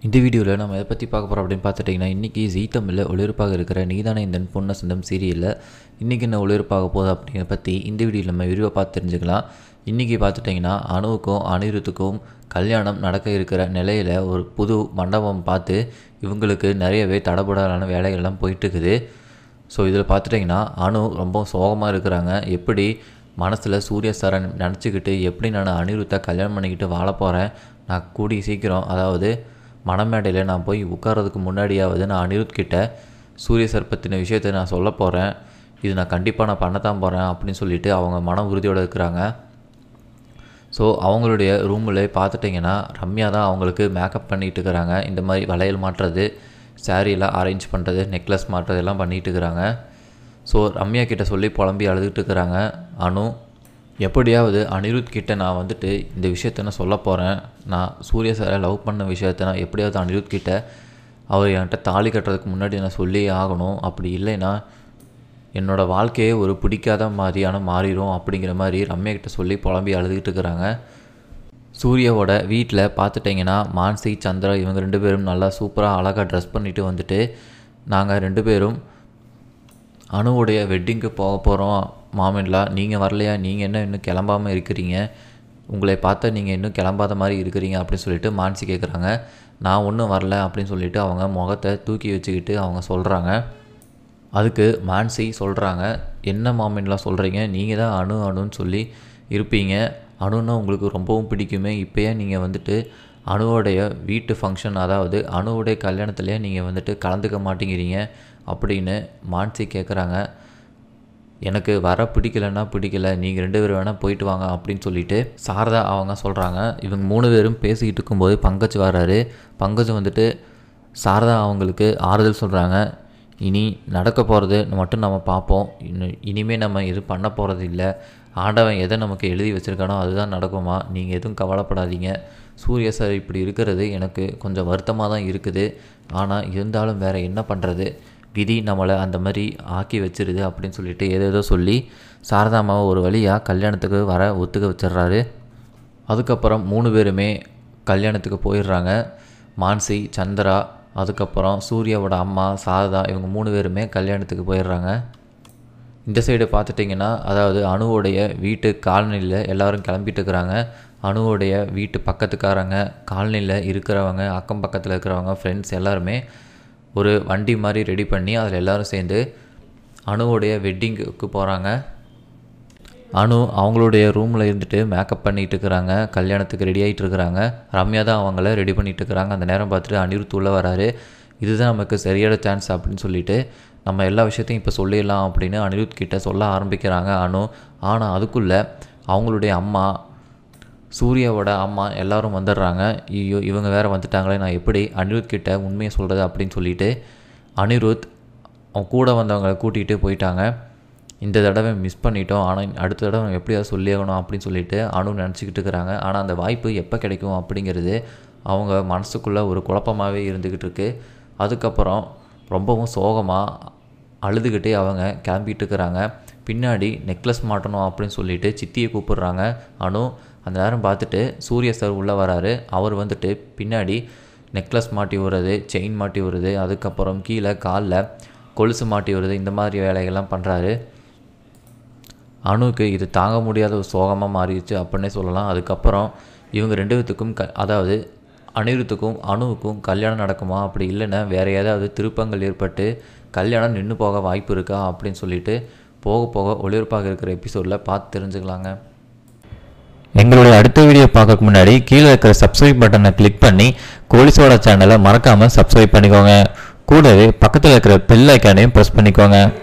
இந்த வீடியோவில் நம்ம எதை பற்றி பார்க்க போகிறோம் அப்படின்னு பார்த்துட்டிங்கன்னா இன்றைக்கி ஜீ தமிழில் ஒளிபரப்பாக இருக்கிற நீதானே இந்த பொண்ணு சொந்தம் சீரியலில் இன்றைக்கி என்ன ஒளிபரப்பாக போகுது அப்படிங்கிறத பற்றி இந்த வீடியோவில் நம்ம விரிவாக பார்த்து தெரிஞ்சுக்கலாம் இன்றைக்கி பார்த்துட்டிங்கன்னா அணுவுக்கும் அனிருத்துக்கும் கல்யாணம் நடக்க இருக்கிற நிலையில் ஒரு புது மண்டபம் பார்த்து இவங்களுக்கு நிறையவே தடபுடலான வேலைகள்லாம் போயிட்டு இருக்குது ஸோ இதில் பார்த்துட்டிங்கன்னா அணு ரொம்ப சோகமாக இருக்கிறாங்க எப்படி மனசில் சூரிய சரண் நினச்சிக்கிட்டு எப்படி நான் அனிருத்தை கல்யாணம் பண்ணிக்கிட்டு வாழ போகிறேன் நான் கூடி சீக்கிரம் அதாவது மணமேடையில் நான் போய் உட்கார்றதுக்கு முன்னாடியாவது நான் அனிருத் கிட்ட சூரிய சார் பற்றின விஷயத்தை நான் சொல்ல போகிறேன் இது நான் கண்டிப்பாக நான் பண்ணத்தான் போகிறேன் அப்படின்னு சொல்லிட்டு அவங்க மன உறுதியோடு இருக்கிறாங்க ஸோ அவங்களுடைய ரூமில் பார்த்துட்டிங்கன்னா ரம்யா தான் அவங்களுக்கு மேக்கப் பண்ணிகிட்டு இருக்கிறாங்க இந்த மாதிரி வளையல் மாட்டுறது சாரீலாம் அரேஞ்ச் பண்ணுறது நெக்லஸ் மாட்டுறது எல்லாம் பண்ணிகிட்டு இருக்கிறாங்க ஸோ ரம்யா கிட்ட சொல்லி புலம்பி அழுதுகிட்டு இருக்கிறாங்க அனு எப்படியாவது அனிருத் கிட்ட நான் வந்துட்டு இந்த விஷயத்த நான் சொல்ல போகிறேன் நான் சூரிய சாரை லவ் பண்ண விஷயத்த நான் எப்படியாவது அனிருத் கிட்ட அவர் என்கிட்ட தாலி கட்டுறதுக்கு முன்னாடி நான் சொல்லியே ஆகணும் அப்படி இல்லைன்னா என்னோடய வாழ்க்கையே ஒரு பிடிக்காத மாதிரியான மாறிடும் அப்படிங்கிற மாதிரி ரம்யா கிட்ட சொல்லி புலம்பி அழுதுகிட்டு இருக்கிறாங்க சூர்யாவோட வீட்டில் பார்த்துட்டிங்கன்னா மான்சி சந்திரா இவங்க ரெண்டு பேரும் நல்லா சூப்பராக அழகாக ட்ரெஸ் பண்ணிட்டு வந்துட்டு நாங்கள் ரெண்டு பேரும் அணுவுடைய வெட்டிங்க்கு போக போகிறோம் மாமன்லா நீங்கள் வரலையா நீங்கள் என்ன இன்னும் கிளம்பாமல் இருக்கிறீங்க உங்களை பார்த்தா நீங்கள் இன்னும் கிளம்பாத மாதிரி இருக்கிறீங்க அப்படின்னு சொல்லிட்டு மான்சி கேட்குறாங்க நான் ஒன்றும் வரல அப்படின்னு சொல்லிட்டு அவங்க முகத்தை தூக்கி வச்சுக்கிட்டு அவங்க சொல்கிறாங்க அதுக்கு மான்சி சொல்கிறாங்க என்ன மாமின்லாம் சொல்கிறீங்க நீங்கள் தான் அணு அணுன்னு சொல்லி இருப்பீங்க அணுன்னா உங்களுக்கு ரொம்பவும் பிடிக்குமே இப்போயே நீங்கள் வந்துட்டு அணுவோடைய வீட்டு ஃபங்க்ஷன் அதாவது அணுவுடைய கல்யாணத்துலேயே நீங்கள் வந்துட்டு கலந்துக்க மாட்டேங்கிறீங்க அப்படின்னு மான்சி கேட்குறாங்க எனக்கு வர பிடிக்கலன்னா பிடிக்கல நீங்கள் ரெண்டு பேரும் வேணால் போயிட்டு வாங்க அப்படின்னு சொல்லிட்டு சாரதா அவங்க சொல்கிறாங்க இவங்க மூணு பேரும் பேசிக்கிட்டு இருக்கும்போது பங்கஜ் வர்றாரு பங்கஜ் வந்துட்டு சாரதா அவங்களுக்கு ஆறுதல் சொல்கிறாங்க இனி நடக்க போகிறது மட்டும் நம்ம பார்ப்போம் இன்னும் இனிமேல் நம்ம எதுவும் பண்ண போகிறது இல்லை ஆண்டவன் எதை நமக்கு எழுதி வச்சுருக்கானோ அதுதான் நடக்குமா நீங்கள் எதுவும் கவலைப்படாதீங்க சூரிய சார் இப்படி இருக்கிறது எனக்கு கொஞ்சம் வருத்தமாக தான் இருக்குது ஆனால் இருந்தாலும் வேறு என்ன பண்ணுறது விதி நம்மளை அந்த மாதிரி ஆக்கி வச்சிருது அப்படின்னு சொல்லிட்டு ஏதேதோ சொல்லி சாரதாமாவை ஒரு வழியாக கல்யாணத்துக்கு வர ஒத்துக்க வச்சிடுறாரு அதுக்கப்புறம் மூணு பேருமே கல்யாணத்துக்கு போயிடுறாங்க மான்சி சந்திரா அதுக்கப்புறம் சூர்யாவோட அம்மா சாரதா இவங்க மூணு பேருமே கல்யாணத்துக்கு போயிடுறாங்க இந்த சைடு பார்த்துட்டிங்கன்னா அதாவது அணுவோடைய வீட்டு காலனியில் எல்லோரும் கிளம்பிட்டு இருக்கிறாங்க அணுவோடைய வீட்டு பக்கத்துக்காரங்க காலனியில் இருக்கிறவங்க அக்கம் பக்கத்தில் இருக்கிறவங்க ஃப்ரெண்ட்ஸ் எல்லாருமே ஒரு வண்டி மாதிரி ரெடி பண்ணி அதில் எல்லோரும் சேர்ந்து அணுவோடைய வெட்டிங்குக்கு போகிறாங்க அனு அவங்களுடைய ரூமில் இருந்துட்டு மேக்கப் பண்ணிகிட்டு இருக்கிறாங்க கல்யாணத்துக்கு ரெடி ஆகிட்டு இருக்கிறாங்க ரம்யா தான் அவங்கள ரெடி பண்ணிகிட்டு இருக்கிறாங்க அந்த நேரம் பார்த்துட்டு அனிருத் உள்ளே வராரு இதுதான் நமக்கு சரியான சான்ஸ் அப்படின்னு சொல்லிட்டு நம்ம எல்லா விஷயத்தையும் இப்போ சொல்லிடலாம் அப்படின்னு அனிருத் கிட்ட சொல்ல ஆரம்பிக்கிறாங்க அனு ஆனால் அதுக்குள்ளே அவங்களுடைய அம்மா சூர்யாவோட அம்மா எல்லாரும் வந்துடுறாங்க ஐயோ இவங்க வேறு வந்துட்டாங்களே நான் எப்படி அனிருத் கிட்ட உண்மையை சொல்கிறது அப்படின்னு சொல்லிட்டு அனிருத் அவன் கூட வந்தவங்களை கூட்டிகிட்டு போயிட்டாங்க இந்த தடவை மிஸ் பண்ணிட்டோம் ஆனால் அடுத்த தடவை எப்படியாவது சொல்லியாகணும் அப்படின்னு சொல்லிட்டு அணு நினச்சிக்கிட்டு இருக்கிறாங்க ஆனால் அந்த வாய்ப்பு எப்போ கிடைக்கும் அப்படிங்கிறது அவங்க மனசுக்குள்ளே ஒரு குழப்பமாகவே இருந்துக்கிட்டு இருக்கு அதுக்கப்புறம் ரொம்பவும் சோகமாக அழுதுகிட்டே அவங்க கிளம்பிட்டு இருக்கிறாங்க பின்னாடி நெக்லஸ் மாட்டணும் அப்படின்னு சொல்லிட்டு சித்தியை கூப்பிடுறாங்க அனு அந்த நேரம் பார்த்துட்டு சூரிய சார் உள்ளே வராரு அவர் வந்துட்டு பின்னாடி நெக்லஸ் மாட்டி விடுறது செயின் மாட்டி விடுறது அதுக்கப்புறம் கீழே காலில் கொலுசு மாட்டி வருது இந்த மாதிரி வேலைகள்லாம் பண்ணுறாரு அணுவுக்கு இது தாங்க முடியாத ஒரு சோகமாக மாறிடுச்சு அப்படின்னே சொல்லலாம் அதுக்கப்புறம் இவங்க ரெண்டு பேத்துக்கும் க அதாவது அனிருத்துக்கும் அணுவுக்கும் கல்யாணம் நடக்குமா அப்படி இல்லைன்னா வேறு ஏதாவது திருப்பங்கள் ஏற்பட்டு கல்யாணம் நின்று போக வாய்ப்பு இருக்கா அப்படின்னு சொல்லிட்டு போக போக ஒளிபரப்பாக இருக்கிற எபிசோடில் பார்த்து தெரிஞ்சுக்கலாங்க எங்களுடைய அடுத்த வீடியோ பார்க்கறதுக்கு முன்னாடி கீழே இருக்கிற சப்ஸ்கிரைப் பட்டனை கிளிக் பண்ணி கோலிசோட சேனலை மறக்காமல் சப்ஸ்கிரைப் பண்ணிக்கோங்க கூடவே பக்கத்தில் இருக்கிற பெல் ஐக்கானையும் ப்ரெஸ் பண்ணிக்கோங்க